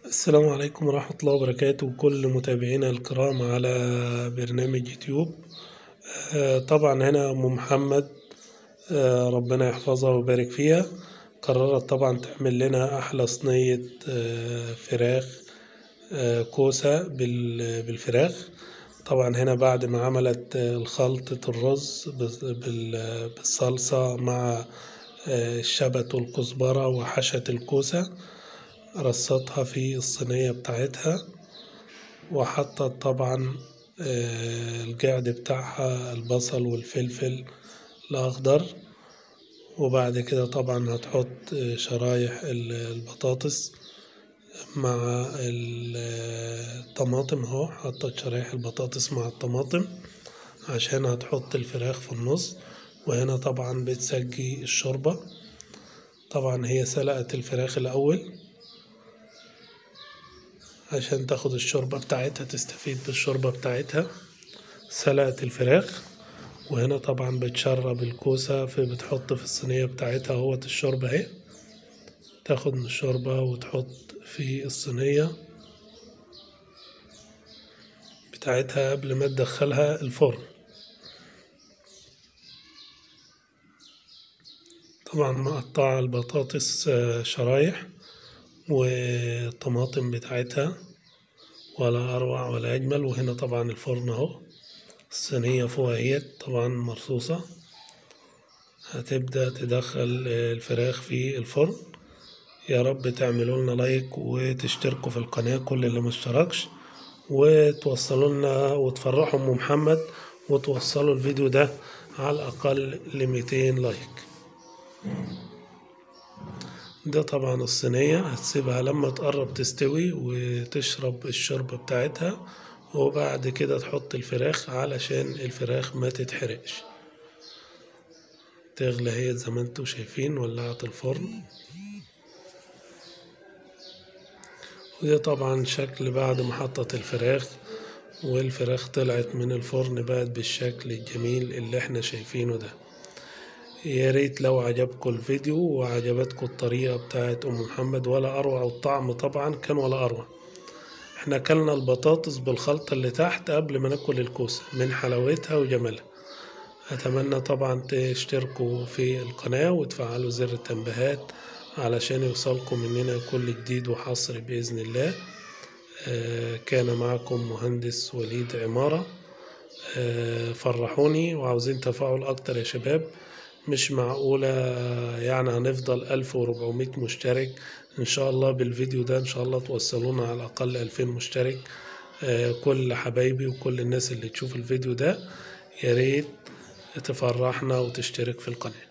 السلام عليكم ورحمة الله وبركاته كل متابعينا الكرام على برنامج يوتيوب آه، طبعا هنا أم محمد آه، ربنا يحفظها ويبارك فيها قررت طبعا تعمل لنا أحلى صينية آه، فراخ آه، كوسة بال- بالفراخ طبعا هنا بعد ما عملت آه، خلطة الرز بال- بال- بالصلصة مع آه، الشبت والكزبرة وحشت الكوسة رصتها في الصينية بتاعتها وحطت طبعا آه، الجعد بتاعها البصل والفلفل الأخضر وبعد كده طبعا هتحط آه، شرايح ال- البطاطس مع ال- آه، الطماطم اهو حطت شرايح البطاطس مع الطماطم عشان هتحط الفراخ في النص وهنا طبعا بتسجي الشوربة طبعا هي سلقت الفراخ الأول عشان تاخد الشوربة بتاعتها تستفيد بالشوربة بتاعتها سلقت الفراخ وهنا طبعا بتشرب الكوسة في بتحط في الصينية بتاعتها اهوت الشوربة اهي تاخد من الشوربة وتحط في الصينية بتاعتها قبل ما تدخلها الفرن طبعا مقطعة البطاطس آه، شرايح والطماطم بتاعتها ولا أروع ولا أجمل وهنا طبعا الفرن أهو الصينية فوق اهيت طبعا مرصوصة هتبدأ تدخل الفراخ في الفرن يا رب تعملوا لنا لايك وتشتركوا في القناة كل اللي مشتركش وتوصلوا لنا وتفرحوا أم محمد وتوصلوا الفيديو ده على الأقل لميتين لايك ده طبعا الصينية هتسيبها لما تقرب تستوي وتشرب الشوربة بتاعتها وبعد كده تحط الفراخ علشان الفراخ ما تتحرقش تغلى هي زي ما انتوا شايفين ولعت الفرن وده طبعا شكل بعد ما حطت الفراخ والفراخ طلعت من الفرن بقت بالشكل الجميل اللي احنا شايفينه ده يا ريت لو عجبكم الفيديو وعجبتكم الطريقة بتاعت أم محمد ولا أروع والطعم طبعا كان ولا أروع احنا أكلنا البطاطس بالخلطة اللي تحت قبل ما ناكل الكوسة من حلاوتها وجمالها أتمنى طبعا تشتركوا في القناة وتفعلوا زر التنبيهات علشان يوصلكم مننا كل جديد وحصري بإذن الله آه، كان معكم مهندس وليد عمارة آه، فرحوني وعاوزين تفاعل أكتر يا شباب مش معقولة يعني هنفضل ألف وربعمية مشترك إن شاء الله بالفيديو ده إن شاء الله توصلونا على الأقل ألفين مشترك آه، كل حبايبي وكل الناس اللي تشوف الفيديو ده يا ريت تفرحنا وتشترك في القناة